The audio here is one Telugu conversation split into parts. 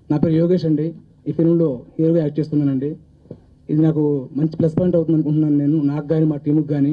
నా పేరు యోగేష్ అండి ఈ ఫిల్మ్లో హీరోగా యాక్ట్ చేస్తున్నానండి ఇది నాకు మంచి ప్లస్ పాయింట్ అవుతుంది అనుకుంటున్నాను నేను నాకు కానీ మా టీముకి కానీ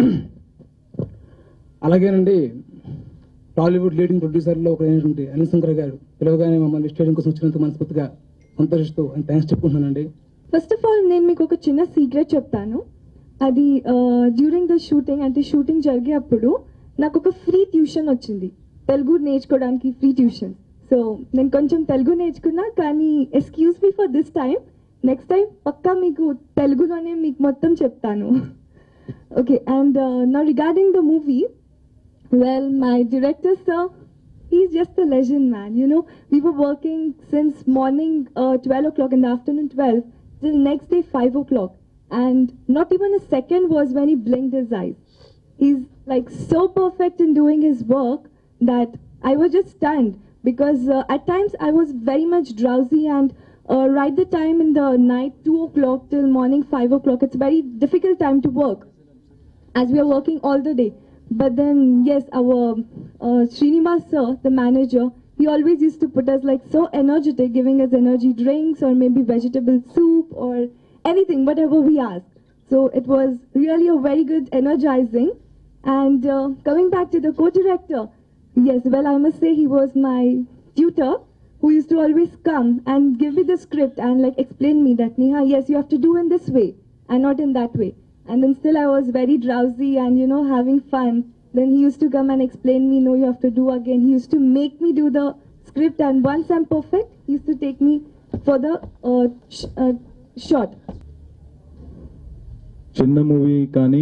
అలాగేనండి టాలీవుడ్ లీడింగ్ ప్రొడ్యూసర్లో ఒక అయినటువంటి అనిల్ శంకర్ గారు పిలవగానే మమ్మల్ని స్టేడియం కోసం వచ్చినందుకు మనస్ఫూర్తిగా సంతోషిస్తూ థ్యాంక్స్ చెప్పుకుంటున్నానండి ఫస్ట్ ఆఫ్ ఆల్ నేను మీకు ఒక చిన్న సీక్రెట్ చెప్తాను అది డ్యూరింగ్ ద షూటింగ్ అంటే షూటింగ్ జరిగేటప్పుడు నాకు ఒక ఫ్రీ ట్యూషన్ వచ్చింది తెలుగు నేర్చుకోవడానికి ఫ్రీ ట్యూషన్ సో నేను కొంచెం తెలుగు నేర్చుకున్నా కానీ excuse me for this time next time పక్కా మీకు తెలుగులోనే మీకు మొత్తం చెప్తాను ఓకే అండ్ నా regarding the movie Well, my director, sir, he's just a legend, man. You know, we were working since morning uh, 12 o'clock in the afternoon 12 till next day 5 o'clock. And not even a second was when he blinked his eyes. He's like so perfect in doing his work that I was just stunned because uh, at times I was very much drowsy and uh, right the time in the night 2 o'clock till morning 5 o'clock, it's a very difficult time to work as we are working all the day. But then, yes, our uh, Srinivas sir, the manager, he always used to put us like so energetic, giving us energy drinks or maybe vegetable soup or anything, whatever we asked. So it was really a very good energizing. And uh, coming back to the co-director, yes, well, I must say he was my tutor who used to always come and give me the script and like explain me that Neha, yes, you have to do in this way and not in that way. And then still I was very drowsy and you know having fun. Then he used to come and explain me, no, you have to do again. He used to make me do the script, and once I'm perfect, he used to take me for the uh, sh- uh, shot. చిన్న మూవీ కానీ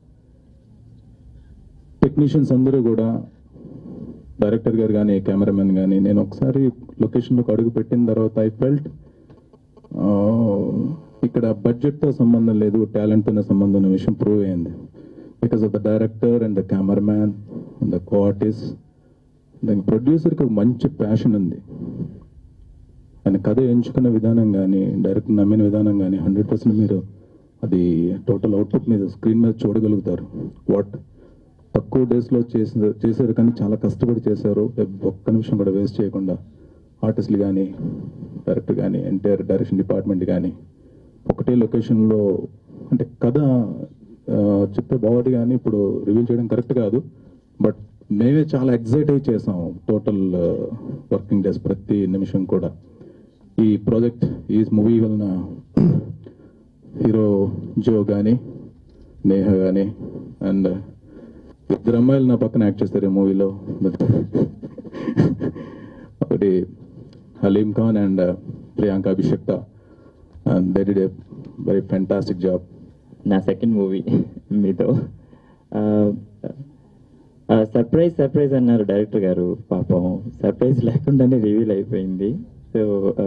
టెక్నీషియన్స్ అందరూ కూడా డైరెక్టర్ గారు కానీ కెమెరామెన్ కానీ నేను ఒకసారి లొకేషన్లోకి అడుగు పెట్టిన తర్వాత ఐ ఫెల్ట్ ఇక్కడ బడ్జెట్తో సంబంధం లేదు టాలెంట్తోనే సంబంధం ఉన్న విషయం ప్రూవ్ అయింది because of the director and the cameraman and the co artist దానికి ప్రొడ్యూసర్కి ఒక మంచి ప్యాషన్ ఉంది ఆయన కథ ఎంచుకున్న విధానం కానీ డైరెక్టర్ నమ్మిన విధానం కానీ హండ్రెడ్ పర్సెంట్ మీరు అది టోటల్ అవుట్పుట్ మీద స్క్రీన్ మీద చూడగలుగుతారు వాట్ తక్కువ డేస్లో చేసిన చేశారు కానీ చాలా కష్టపడి చేశారు ఒక్క నిమిషం కూడా వేస్ట్ చేయకుండా ఆర్టిస్టులు కానీ డైరెక్టర్ కానీ ఎంటైర్ డైరెక్షన్ డిపార్ట్మెంట్ కానీ ఒకటే లొకేషన్లో అంటే కథ ఆ, చెప్తే బాగుంది కానీ ఇప్పుడు రివీల్ చేయడం కరెక్ట్ కాదు బట్ మేమే చాలా ఎగ్జైట్ అయి చేసాం టోటల్ వర్కింగ్ డేస్ ప్రతి నిమిషం కూడా ఈ ప్రాజెక్ట్ ఈ మూవీ వలన హీరో జో కానీ నేహ కానీ అండ్ ఇద్దరు అమ్మాయిలు నా పక్కన యాక్ట్ చేస్తారు ఈ మూవీలో ఒకటి హలీం ఖాన్ అండ్ ప్రియాంక అభిషక్త and they did a very fantastic job నా సెకండ్ మూవీ మీతో సర్ప్రైజ్ సర్ప్రైజ్ అన్నారు డైరెక్టర్ గారు పాపం సర్ప్రైజ్ లేకుండానే రివీల్ అయిపోయింది సో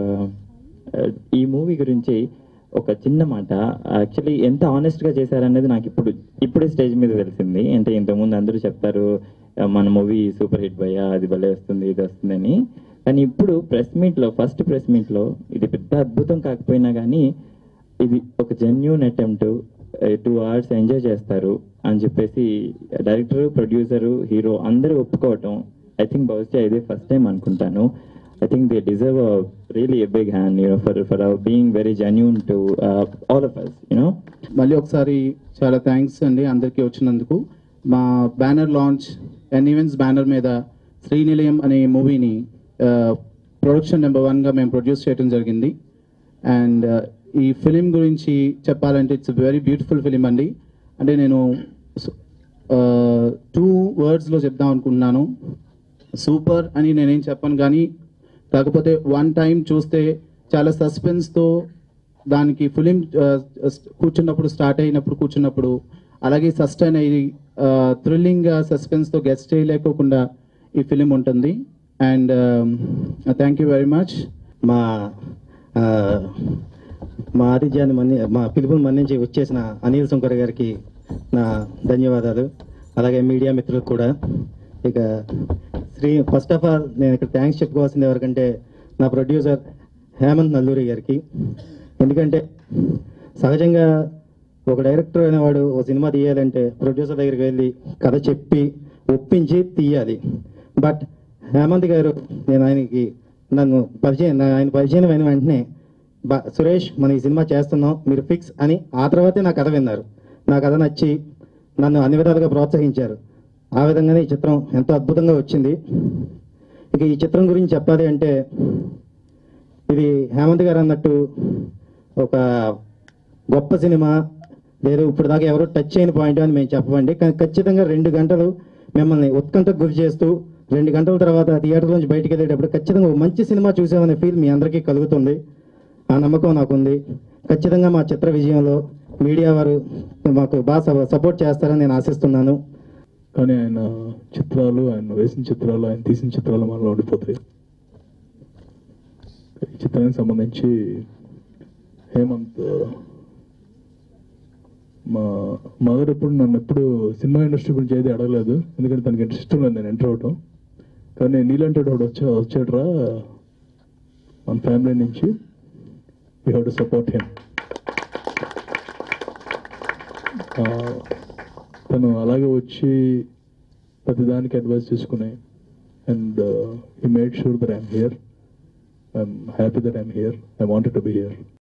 ఈ మూవీ గురించి ఒక చిన్న మాట యాక్చువల్లీ ఎంత ఆనెస్ట్గా చేశారనేది నాకు ఇప్పుడు ఇప్పుడే స్టేజ్ మీద తెలిసింది అంటే ఇంతకుముందు అందరూ చెప్తారు "ఆ, మన మూవీ సూపర్ హిట్ భయ్యా అది భలే వస్తుంది ఇది వస్తుందని కానీ ఇప్పుడు ప్రెస్ మీట్లో ఫస్ట్ ప్రెస్ మీట్లో ఇది పెద్ద అద్భుతం కాకపోయినా కానీ ఇది ఒక genuine attempt two hours enjoy చేస్తారు అని చెప్పేసి డైరెక్టర్ ప్రొడ్యూసరు హీరో అందరూ ఒప్పుకోవటం ఐ థింక్ బహుశా ఇదే ఫస్ట్ టైం అనుకుంటాను I think they deserve really a big hand you know for for being very genuine to all of us you know మళ్ళీ ఒకసారి చాలా థ్యాంక్స్ అండి అందరికీ వచ్చినందుకు మా banner launch and events banner మీద శ్రీనిలయం అనే మూవీని ప్రొడక్షన్ నెంబర్ వన్గా మేము ప్రొడ్యూస్ చేయడం జరిగింది అండ్ ఈ ఫిలిం గురించి చెప్పాలంటే ఇట్స్ వెరీ బ్యూటిఫుల్ ఫిలిం అండి అంటే నేను టూ వర్డ్స్లో చెప్దాం అనుకుంటున్నాను సూపర్ అని నేనేం చెప్పను కానీ కాకపోతే వన్ టైం చూస్తే చాలా సస్పెన్స్తో దానికి ఫిలిం కూర్చున్నప్పుడు స్టార్ట్ అయినప్పుడు కూర్చున్నప్పుడు అలాగే సస్టైన్ అయ్యి థ్రిల్లింగ్గా సస్పెన్స్తో గెస్ట్ చేయలేకోకుండా ఈ ఫిలిం ఉంటుంది and thank you very much మా ఆ, మా ఆతిథ్యాన్ని మన్ని మా పిలుపుని మన్నించి వచ్చేసిన అనిల్ శంకర్ గారికి నా ధన్యవాదాలు అలాగే మీడియా మిత్రులకు కూడా ఇక శ్రీ ఫస్ట్ ఆఫ్ ఆల్ నేను ఇక్కడ థ్యాంక్స్ చెప్పుకోవాల్సింది ఎవరికంటే నా ప్రొడ్యూసర్ హేమంత్ నల్లూరి గారికి ఎందుకంటే సహజంగా ఒక డైరెక్టర్ అనేవాడు ఒక సినిమా తీయాలంటే ప్రొడ్యూసర్ దగ్గరికి వెళ్ళి కథ చెప్పి ఒప్పించి తీయాలి బట్ హేమంత్ గారు నేను ఆయనకి నన్ను పరిచయం నా- ఆయన పరిచయం అయిన వెంటనే బా సురేష్ మనం ఈ సినిమా చేస్తున్నాం మీరు ఫిక్స్ అని ఆ తర్వాతే నా కథ విన్నారు నా కథ నచ్చి నన్ను అన్ని విధాలుగా ప్రోత్సహించారు ఆ విధంగానే ఈ చిత్రం ఎంతో అద్భుతంగా వచ్చింది ఇక ఈ చిత్రం గురించి చెప్పాలి అంటే ఇది హేమంత్ గారు అన్నట్టు ఒక గొప్ప సినిమా లేదు ఇప్పుడు దాకా ఎవరో టచ్ అయిన పాయింట్ అని మేము చెప్పమండి కానీ ఖచ్చితంగా రెండు గంటలు మిమ్మల్ని ఉత్కంఠకు గురి చేస్తూ రెండు గంటల తర్వాత థియేటర్ నుంచి బయటికి వెళ్ళేటప్పుడు ఖచ్చితంగా ఒక మంచి సినిమా చూసామనే ఫీల్ మీ అందరికీ కలుగుతుంది ఆ నమ్మకం నాకుంది ఖచ్చితంగా మా చిత్ర విజయంలో మీడియా వారు మాకు బాగా సపోర్ట్ చేస్తారని నేను ఆశిస్తున్నాను కానీ ఆయన చిత్రాలు ఆయన వేసిన చిత్రాలు ఆయన తీసిన చిత్రాలు మనలో ఉండిపోతాయి ఈ చిత్రానికి సంబంధించి హేమంత్ మా మదర్ ఎప్పుడు నన్ను ఎప్పుడు సినిమా ఇండస్ట్రీ గురించి ఏది అడగలేదు ఎందుకంటే తనకి ఇంట్రెస్ట్ లేదు నేను ఎంటర్ అవటం కానీ నీలాంటి వాడు వచ్చా వచ్చాడురా మన ఫ్యామిలీ నుంచి we have to support him తను అలాగే వచ్చి ప్రతిదానికి అడ్వైస్ తీసుకుని and he made sure that I'm here I'm happy that I'm here I wanted to be here